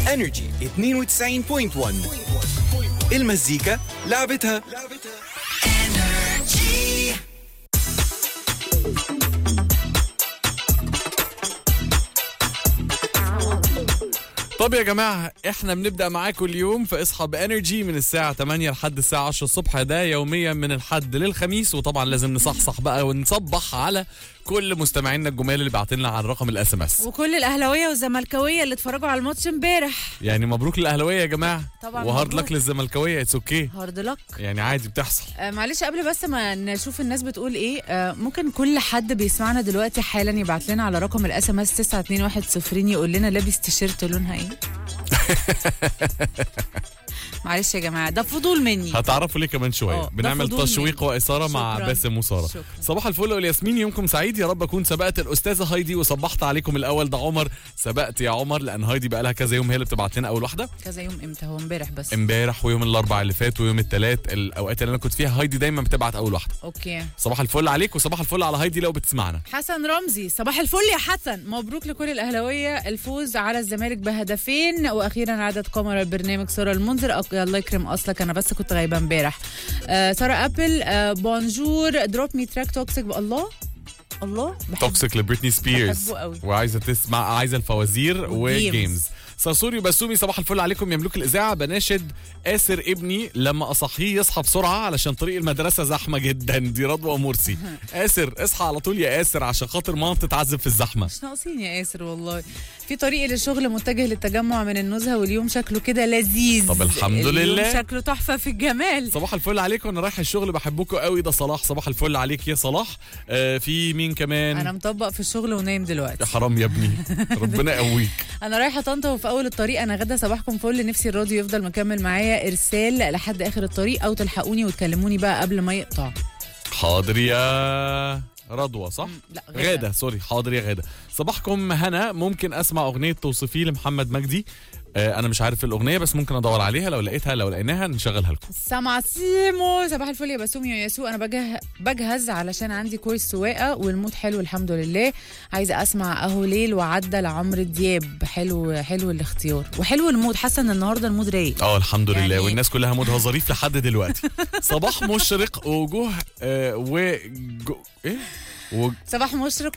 انرجي 92.1 المزيكا لعبتها طب يا جماعة احنا بنبدأ معاكم اليوم في اصحى بانرجي من الساعة 8 لحد الساعة 10 الصبح ده يوميا من الحد للخميس وطبعا لازم نصحصح بقى ونصبح على كل مستمعينا الجمال اللي بعتين لنا على الرقم الاس ام اس وكل الاهلاويه والزملكاويه اللي اتفرجوا على الماتش امبارح يعني مبروك للاهلاويه يا جماعة طبعا وهارد مبروك. لك للزملكاويه اتس اوكي هارد لك يعني عادي بتحصل آه معلش قبل بس ما نشوف الناس بتقول ايه آه ممكن كل حد بيسمعنا دلوقتي حالا يبعت لنا على رقم الاس ام اس 921 يقول لنا لابس تيشيرت لونها ايه معلش يا جماعه ده فضول مني هتعرفوا ليه كمان شويه اه، ده بنعمل فضول تشويق مني. واثاره مع شكراً. باسم وساره شكراً. صباح الفل والياسمين يومكم سعيد يا رب اكون سبقت الاستاذه هايدي وصبحت عليكم الاول ده عمر سبقت يا عمر لان هايدي بقى لها كذا يوم هي اللي بتبعت لنا اول واحده كذا يوم امتى هو امبارح بس امبارح ويوم الاربعاء اللي فات ويوم الثلاث الاوقات اللي انا كنت فيها هايدي دايما بتبعت اول واحده اوكي صباح الفل عليك وصباح الفل على هايدي لو بتسمعنا حسن رمزي صباح الفل يا حسن مبروك لكل الاهلاويه الفوز على الزمالك بهدفين واخيرا عادت قمر البرنامج ساره المنذر أك- الله يكرم اصلك انا بس كنت غايبه امبارح آه ساره ابل آه بونجور دروب مي تراك توكسيك الله الله بحب توكسيك لبريتني سبيرز بحبه قوي. وعايزه تسمع عايزه الفوازير والجيمز. وجيمز ساسوري وبسومي صباح الفل عليكم يا ملوك الاذاعه بناشد آسر ابني لما اصحيه يصحى بسرعه علشان طريق المدرسه زحمه جدا دي رضوى ومرسي آسر اصحى على طول يا آسر عشان خاطر ماما بتتعذب في الزحمه مش ناقصين يا ياسر والله في طريقي للشغل متجه للتجمع من النزهه واليوم شكله كده لذيذ طب الحمد اليوم لله. شكله تحفه في الجمال صباح الفل عليكم انا رايح الشغل بحبكم قوي ده صلاح صباح الفل عليك يا صلاح آه في مين كمان انا مطبق في الشغل ونايم دلوقتي يا حرام يا ابني ربنا يقويك انا رايحه طنطا وفي اول الطريق انا غدا صباحكم فل نفسي الراديو يفضل مكمل معايا ارسال لحد اخر الطريق او تلحقوني وتكلموني بقى قبل ما يقطع حاضر يا رضوى صح؟ لا غادة سوري حاضر يا غادة صباحكم هنا ممكن اسمع اغنية توصفيه لمحمد مجدي آه انا مش عارف الاغنية بس ممكن ادور عليها لو لقيتها لو لقيناها نشغلها لكم سامع سيمو صباح الفل يا بسوم يا ياسو انا بجه بجهز علشان عندي كورس سواقه والمود حلو الحمد لله عايزه اسمع اهو ليل وعدى لعمرو دياب حلو حلو الاختيار وحلو المود حاسه ان النهارده المود رايق اه الحمد لله يعني- والناس كلها مودها ظريف لحد دلوقتي صباح مشرق وجوه آه وجو ايه و- صباح مشرق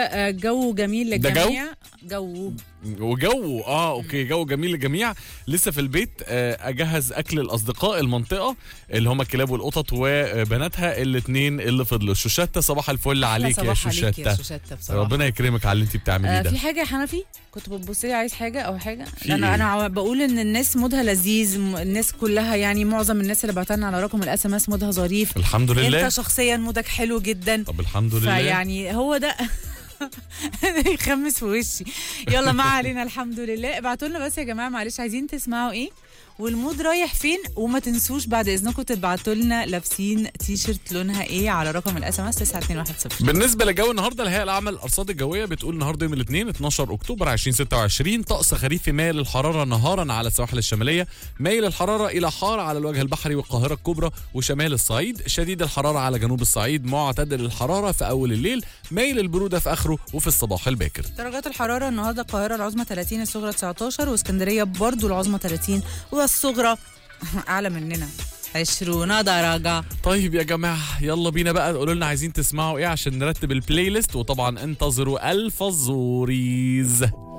وجو جميل ده جو؟ للجميع جو وجو اه اوكي جو جميل للجميع لسه في البيت آه، اجهز اكل الاصدقاء المنطقه اللي هم الكلاب والقطط وبناتها الاثنين اللي فضلوا شوشته صباح الفل عليك يا صباح عليك يا شوشته شوشته بصراحه ربنا يكرمك على اللي انت بتعمليه آه ده في حاجه يا حنفي كنت بتبص لي عايز حاجه او حاجه في انا إيه؟ انا عم- بقول ان الناس مودها لذيذ م- الناس كلها يعني معظم الناس اللي بعتلنا على رقم الاس ام اس مودها ظريف الحمد لله انت شخصيا مودك حلو جدا طب الحمد لله فيعني هو ده يخمس في وشي يلا ما علينا الحمد لله ابعتوا لنا بس يا جماعه معلش عايزين تسمعوا ايه والمود رايح فين وما تنسوش بعد اذنكم تبعتوا لنا لابسين تي شيرت لونها ايه على رقم الاس ام اس 92110 بالنسبه للجو النهارده الهيئه العامه للارصاد الجويه بتقول النهارده يوم الاثنين 12 اكتوبر 2026 طقس خريفي مايل الحراره نهارا على السواحل الشماليه مايل الحراره الى حار على الوجه البحري والقاهره الكبرى وشمال الصعيد شديد الحراره على جنوب الصعيد معتدل الحراره في اول الليل مايل البروده في اخره وفي الصباح الباكر درجات الحرارة النهاردة القاهرة العظمى 30 الصغرى 19 واسكندرية برضو العظمى 30 والصغرى أعلى مننا 20 درجة طيب يا جماعه يلا بينا بقى قولوا لنا عايزين تسمعوا ايه عشان نرتب البلاي ليست وطبعا انتظروا الفازوريز